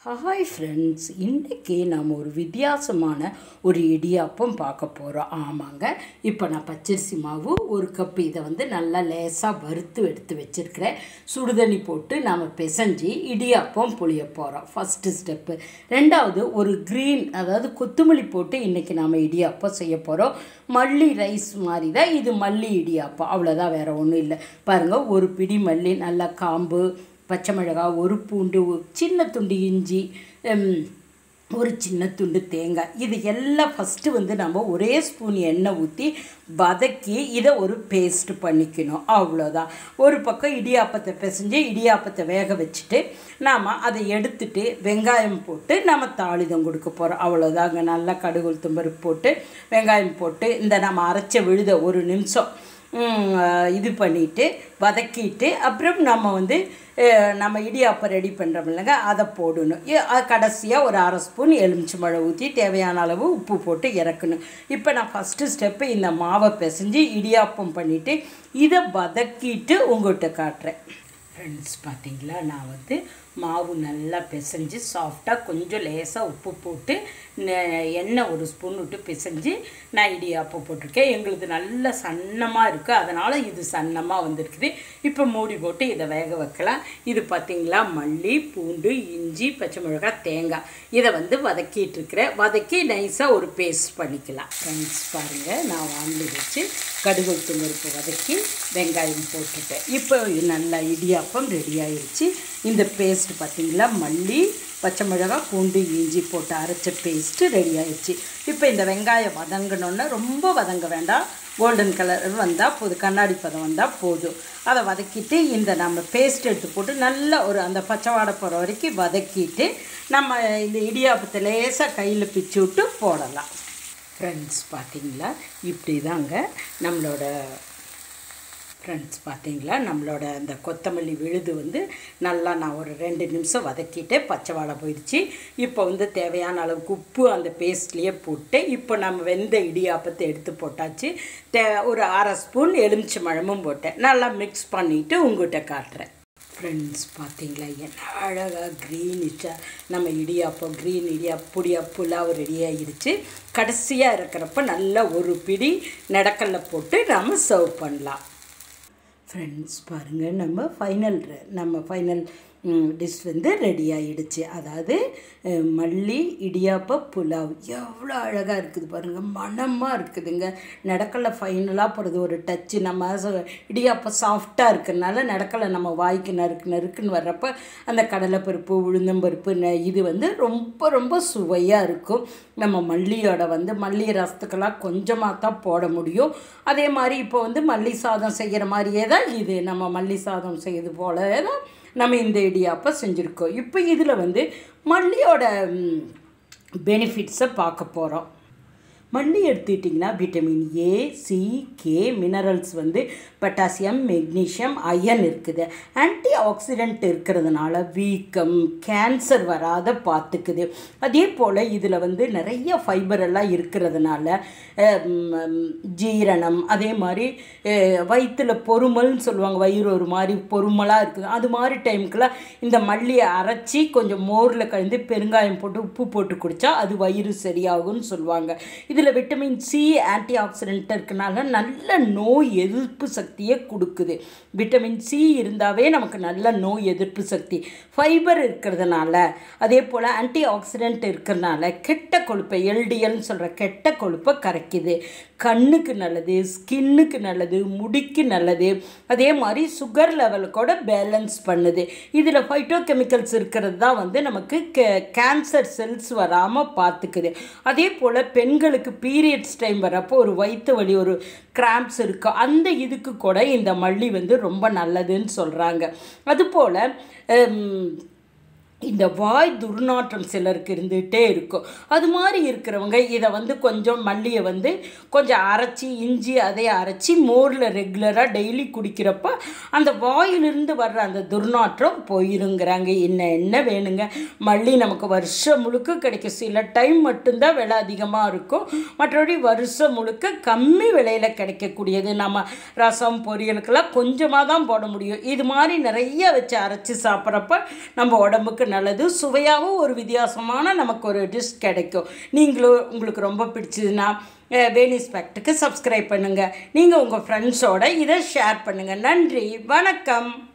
hi friends இன்றைக்கி நாம் ஒரு வித்தியாசமான ஒரு இடியாப்பம் பார்க்க போகிறோம் ஆமாங்க இப்போ நான் பச்சரிசி மாவு ஒரு கப் இதை வந்து நல்லா லேசாக வறுத்து எடுத்து வச்சுருக்கிறேன் சுடுதண்ணி போட்டு நாம் பிசைஞ்சு இடியாப்பம் புளிய போகிறோம் ஃபஸ்ட்டு ஸ்டெப்பு ரெண்டாவது ஒரு க்ரீன் அதாவது கொத்தமல்லி போட்டு இன்றைக்கி நாம் இடியாப்பம் செய்ய போகிறோம் மல்லி ரைஸ் மாதிரி தான் இது மல்லி இடியாப்பம் அவ்வளோதான் வேறு ஒன்றும் இல்லை பாருங்கள் ஒரு பிடி மல்லி நல்லா காம்பு பச்சை மிளகாய் ஒரு பூண்டு ஒரு சின்ன துண்டு இஞ்சி ம், ஒரு சின்ன துண்டு தேங்காய் இது எல்லாம் ஃபஸ்ட்டு வந்து நம்ம ஒரே ஸ்பூன் எண்ணெய் ஊற்றி வதக்கி இதை ஒரு பேஸ்ட் பண்ணிக்கணும் அவ்வளோதான் ஒரு பக்கம் இடியாப்பத்தை பிசைஞ்சு இடியாப்பத்தை வேக வச்சுட்டு நாம் அதை எடுத்துட்டு வெங்காயம் போட்டு நம்ம தாளிதம் கொடுக்க போகிறோம் அவ்வளோதாங்க நல்லா கடுகு உளுத்தம் பருப்பு போட்டு வெங்காயம் போட்டு இந்த நம்ம அரைச்ச விழுத ஒரு நிமிஷம் ம், இது பண்ணிவிட்டு வதக்கிட்டு அப்புறம் நம்ம வந்து அஹ், நம்ம இடியாப்பம் ரெடி பண்ணுறோம் இல்லைங்க அதை போடணும் இ- அது கடைசியாக ஒரு அரை ஸ்பூன் எலுமிச்சை மழை ஊற்றி தேவையான அளவு உப்பு போட்டு இறக்கணும் இப்போ நான் ஃபஸ்ட்டு ஸ்டெப்பு இந்த மாவை பிசைஞ்சு இடியாப்பம் பண்ணிவிட்டு இதை வதக்கிட்டு உங்கள்கிட்ட காட்டுறேன் ஃப்ரெண்ட்ஸ் பார்த்தீங்களா நான் வந்து மாவு நல்லா பிசைஞ்சு சாஃப்டாக கொஞ்சம் லேசாக உப்பு போட்டு நெ- எண்ணெய் ஒரு ஸ்பூன் விட்டு பிசைஞ்சு நான் இடியாப்பம் போட்டிருக்கேன் எங்களுது நல்ல சன்னமாக இருக்குது அதனால் இது சன்னமாக வந்திருக்குது இப்போ மூடி போட்டு இதை வேக வைக்கலாம் இது பார்த்தீங்களா மல்லி பூண்டு இஞ்சி பச்சை மிளகாய் தேங்காய் இதை வந்து வதக்கிட்டு இருக்கிறேன் வதக்கி நைஸாக ஒரு பேஸ்ட் பண்ணிக்கலாம் ஃப்ரெண்ட்ஸ் பாருங்கள் நான் வாங்கி வச்சு கடுகு உளுத்தம் பருப்பு வதக்கி வெங்காயம் போட்டுட்டேன் இப்போ நல்லா இடியாப்பம் ரெடி ஆயிருச்சு இந்த பேஸ்ட் பார்த்தீங்களா மல்லி பச்சை மிளகாய் பூண்டு இஞ்சி போட்டு அரைச்ச பேஸ்ட்டு ரெடி ஆயிடுச்சு இப்போ இந்த வெங்காயம் வதங்கணுன்னா ரொம்ப வதங்க வேண்டாம் கோல்டன் கலர் வந்தால் போதும் கண்ணாடி பதம் வந்தால் போதும் அதை வதக்கிட்டு இந்த நம்ம பேஸ்ட் எடுத்து போட்டு நல்லா ஒரு அந்த பச்சை வாடை போகிற வரைக்கும் வதக்கிட்டு நம்ம இந்த இடியாப்பத்தை லேசாக கையில் பிச்சு விட்டு போடலாம் ஃப்ரெண்ட்ஸ் பார்த்தீங்களா இப்படி தாங்க நம்மளோட ஃப்ரெண்ட்ஸ் பார்த்தீங்களா நம்மளோட அந்த கொத்தமல்லி விழுது வந்து நல்லா நான் ஒரு ரெண்டு நிமிஷம் வதக்கிட்டு பச்சை வாடை போயிடுச்சு இப்போ வந்து தேவையான அளவுக்கு உப்பு அந்த பேஸ்ட்லேயே போட்டு இப்போ நம்ம வெந்த இடியாப்பத்தை எடுத்து போட்டாச்சு தே ஒரு அரை ஸ்பூன் எலுமிச்சை மழமும் போட்டேன் நல்லா மிக்ஸ் பண்ணிவிட்டு உங்கள்கிட்ட காட்டுறேன் ஃப்ரெண்ட்ஸ் பார்த்தீங்களா என்ன அழகாக க்ரீனிஷாக நம்ம இடியாப்பம் க்ரீன் இடியாப்பம் புடியா புலாவ் ரெடி ஆகிடுச்சு கடைசியாக இருக்கிறப்ப நல்லா ஒரு பிடி நடக்கல்ல போட்டு நாம் சர்வ் பண்ணலாம் ஃப்ரெண்ட்ஸ் பாருங்கள் நம்ம ஃபைனல் நம்ம ஃபைனல் டிஷ் வந்து ரெடி ஆகிடுச்சு அதாவது அஹ், மல்லி இடியாப்ப புலாவ் எவ்வளோ அழகாக இருக்குது பாருங்கள் மணமாக இருக்குதுங்க நடக்கலை ஃபைனலாக போகிறது ஒரு டச்சு நம்ம ச- இடியாப்பம் சாஃப்டாக இருக்கிறதுனால நடக்கலை நம்ம வாய்க்கு நறுக்கு நறுக்குன்னு வர்றப்ப அந்த கடலைப்பருப்பு உளுந்தம்பருப்பு நெ- இது வந்து ரொம்ப ரொம்ப சுவையாக இருக்கும் நம்ம மல்லியோட வந்து மல்லி ரசத்துக்கெல்லாம் கொஞ்சமாக தான் போட முடியும் அதே மாதிரி இப்போ வந்து மல்லி சாதம் செய்கிற மாதிரியே தான் இது நம்ம மல்லி சாதம் செய்யுது போல தான் நம்ம இந்த இடியாப்பம் செஞ்சுருக்கோம் இப்போ இதில் வந்து மல்லியோட பெனிஃபிட்ஸை பார்க்க போகிறோம் மல்லி எடுத்துக்கிட்டிங்கன்னா vitamin A C K minerals வந்து பொட்டாசியம் மெக்னீஷியம் அயன் இருக்குது ஆன்டி ஆக்சிடென்ட் இருக்கிறதுனால வீக்கம் கேன்சர் வராத பார்த்துக்குது அதே போல் இதில் வந்து நிறைய ஃபைபர் எல்லாம் இருக்கிறதுனால அஹ், ம், ஜீரணம் அதே மாதிரி வயிற்றில் பொறுமல்னு சொல்லுவாங்க வயிறு ஒரு மாதிரி பொறுமலாக இருக்குது அது மாதிரி டைமுக்குலாம் இந்த மல்லியை அரைச்சி கொஞ்சம் மோரில் கலந்து பெருங்காயம் போட்டு உப்பு போட்டு குடித்தா அது வயிறு சரியாகும்னு சொல்லுவாங்க இதில் விட்டமின் சி ஆன்டி ஆக்சிடென்ட் இருக்கனால நல்ல நோய் எதிர்ப்பு சக்தியை கொடுக்குது விட்டமின் சி இருந்தாவே நமக்கு நல்ல நோய் எதிர்ப்பு சக்தி ஃபைபர் இருக்கிறதுனால அதே போல் ஆன்டி ஆக்சிடென்ட் இருக்கிறதுனால கெட்ட கொழுப்பை எல்டிஎல்னு சொல்கிற கெட்ட கொழுப்பை கரைக்குது கண்ணுக்கு நல்லது ஸ்கின்னுக்கு நல்லது முடிக்கு நல்லது அதே மாதிரி சுகர் லெவல் கூட பேலன்ஸ் பண்ணுது இதில் ஃபைட்டோ கெமிக்கல்ஸ் இருக்கிறது தான் வந்து நமக்கு கேன்சர் செல்ஸ் வராமல் பார்த்துக்குது அதே போல் பெண்களுக்கு பீரியட்ஸ் டைம் வரப்போ ஒரு வயிற்று வலி ஒரு கிராம்ப்ஸ் இருக்கும் அந்த இதுக்கு கூட இந்த மல்லி வந்து ரொம்ப நல்லதுன்னு சொல்கிறாங்க அதுபோல் இந்த வாய் துர்நாற்றம் சிலருக்கு இருந்துகிட்டே இருக்கும் அது மாதிரி இருக்கிறவங்க இதை வந்து கொஞ்சம் மல்லியை வந்து கொஞ்சம் அரைச்சி இஞ்சி அதை அரைச்சி மோரில் ரெகுலராக டெய்லி குடிக்கிறப்ப அந்த வாயிலிருந்து வர்ற அந்த துர்நாற்றம் போயிருங்கிறாங்க என்ன என்ன வேணுங்க மல்லி நமக்கு வருஷம் முழுக்க கிடைக்கும் சில டைம் மட்டும்தான் விலை அதிகமாக இருக்கும் மற்றபடி வருஷம் முழுக்க கம்மி விலையில் கிடைக்கக்கூடியது நம்ம ரசம் பொரியலுக்கெல்லாம் கொஞ்சமாக தான் போட முடியும் இது மாதிரி நிறைய வச்சு அரைச்சி சாப்பிட்றப்ப நம்ம உடம்புக்கு நல்லது சுவையாகவும் ஒரு வித்தியாசமான நமக்கு ஒரு டிஷ் கிடைக்கும் நீங்களும் உங்களுக்கு ரொம்ப பிடிச்சதுன்னா வேணிஸ் பேக்ட்டுக்கு சப்ஸ்கிரைப் பண்ணுங்கள் நீங்கள் உங்கள் ஃப்ரெண்ட்ஸோட இதை ஷேர் பண்ணுங்கள் நன்றி வணக்கம்